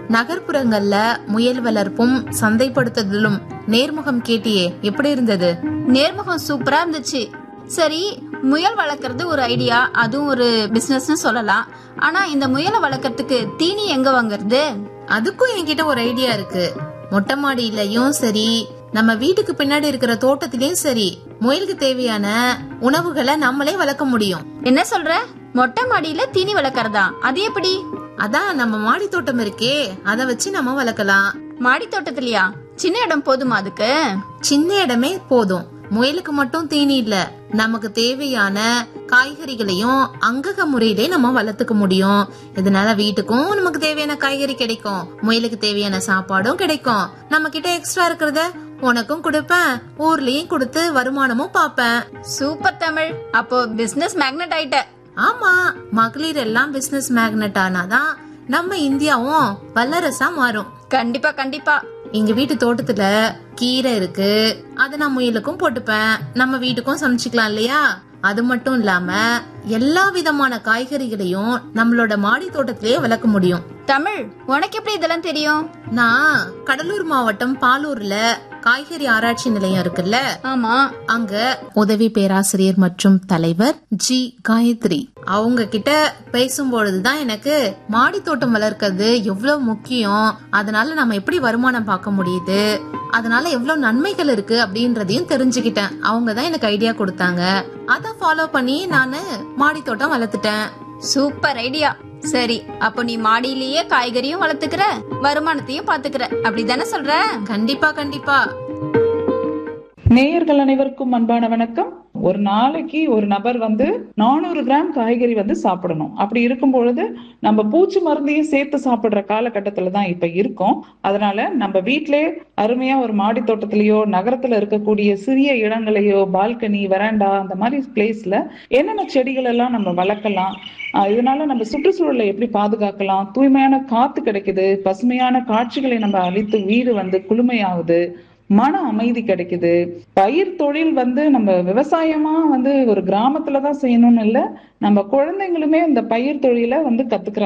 நகர்ப்புறங்கள்ல முயல் வளர்ப்பும் சந்தைப்படுத்துதலும் நேர்முகம் கேட்டியே எப்படி இருந்தது நேர்முகம் சூப்பரா இருந்துச்சு சரி முயல் வளர்க்கறது ஒரு ஐடியா அதுவும் ஒரு பிசினஸ்னு சொல்லலாம் ஆனா இந்த முயலை வளர்க்கறதுக்கு தீனி எங்க வாங்குறது அதுக்கும் என்கிட்ட ஒரு ஐடியா இருக்கு மொட்டை மாடியிலயும் சரி நம்ம வீட்டுக்கு பின்னாடி இருக்கிற தோட்டத்திலயும் சரி முயலுக்கு தேவையான உணவுகளை நம்மளே வளர்க்க முடியும் என்ன சொல்ற மொட்டை மாடியில தீனி வளர்க்கறதா அது எப்படி அதான் நம்ம மாடி தோட்டம் இருக்கே அத வச்சு நம்ம வளர்க்கலாம் மாடி தோட்டத்திலயா சின்ன இடம் போதுமா அதுக்கு சின்ன இடமே போதும் முயலுக்கு மட்டும் தீனி இல்ல நமக்கு தேவையான காய்கறிகளையும் அங்கக முறையிலே நம்ம வளர்த்துக்க முடியும் இதனால வீட்டுக்கும் நமக்கு தேவையான காய்கறி கிடைக்கும் முயலுக்கு தேவையான சாப்பாடும் கிடைக்கும் நம்ம கிட்ட எக்ஸ்ட்ரா இருக்கிறத உனக்கும் கொடுப்பேன் ஊர்லயும் கொடுத்து வருமானமும் பாப்பேன் சூப்பர் தமிழ் அப்போ பிசினஸ் மேக்னெட் ஆயிட்ட ஆமா மகளிர் எல்லாம் பிசினஸ் மேக்னெட் ஆனாதான் நம்ம இந்தியாவும் வல்லரசா மாறும் கண்டிப்பா கண்டிப்பா எங்க வீட்டு தோட்டத்துல கீரை இருக்கு அத நான் முயலுக்கும் போட்டுப்பேன் நம்ம வீட்டுக்கும் சமைச்சுக்கலாம் இல்லையா அது மட்டும் இல்லாம எல்லா விதமான காய்கறிகளையும் நம்மளோட மாடி தோட்டத்திலேயே வளர்க்க முடியும் தமிழ் உனக்கு எப்படி இதெல்லாம் தெரியும் நான் கடலூர் மாவட்டம் பாலூர்ல காய்கறி ஆராய்ச்சி நிலையம் இருக்குல்ல ஆமா அங்க உதவி பேராசிரியர் மற்றும் தலைவர் ஜி காயத்ரி அவங்க கிட்ட பேசும்பொழுதுதான் எனக்கு மாடி தோட்டம் வளர்க்கறது எவ்வளவு முக்கியம் அதனால நம்ம எப்படி வருமானம் பார்க்க முடியுது அதனால எவ்வளவு நன்மைகள் இருக்கு அப்படின்றதையும் தெரிஞ்சுக்கிட்டேன் அவங்க தான் எனக்கு ஐடியா கொடுத்தாங்க அத ஃபாலோ பண்ணி நானு மாடி தோட்டம் வளர்த்துட்டேன் சூப்பர் ஐடியா சரி அப்போ நீ மாடியிலேயே காய்கறியும் வளர்த்துக்கிற வருமானத்தையும் பாத்துக்கிற அப்படிதானே சொல்ற கண்டிப்பா கண்டிப்பா நேயர்கள் அனைவருக்கும் அன்பான வணக்கம் ஒரு நாளைக்கு ஒரு நபர் வந்து நானூறு கிராம் காய்கறி வந்து சாப்பிடணும் அப்படி இருக்கும் பொழுது நம்ம பூச்சி மருந்தையும் சேர்த்து சாப்பிடுற காலகட்டத்துல தான் இப்ப இருக்கோம் அதனால நம்ம வீட்டிலே அருமையா ஒரு மாடி தோட்டத்திலேயோ நகரத்துல இருக்கக்கூடிய சிறிய இடங்களையோ பால்கனி வெராண்டா அந்த மாதிரி பிளேஸ்ல என்னென்ன செடிகள் எல்லாம் நம்ம வளர்க்கலாம் ஆஹ் இதனால நம்ம சுற்றுச்சூழலை எப்படி பாதுகாக்கலாம் தூய்மையான காத்து கிடைக்குது பசுமையான காட்சிகளை நம்ம அழித்து வீடு வந்து குளுமையாகுது மன அமைதி கிடைக்குது பயிர் தொழில் வந்து நம்ம விவசாயமா வந்து ஒரு கிராமத்துல தான் செய்யணும்னு இல்ல நம்ம குழந்தைங்களுமே இந்த பயிர் தொழிலை வந்து கத்துக்கிற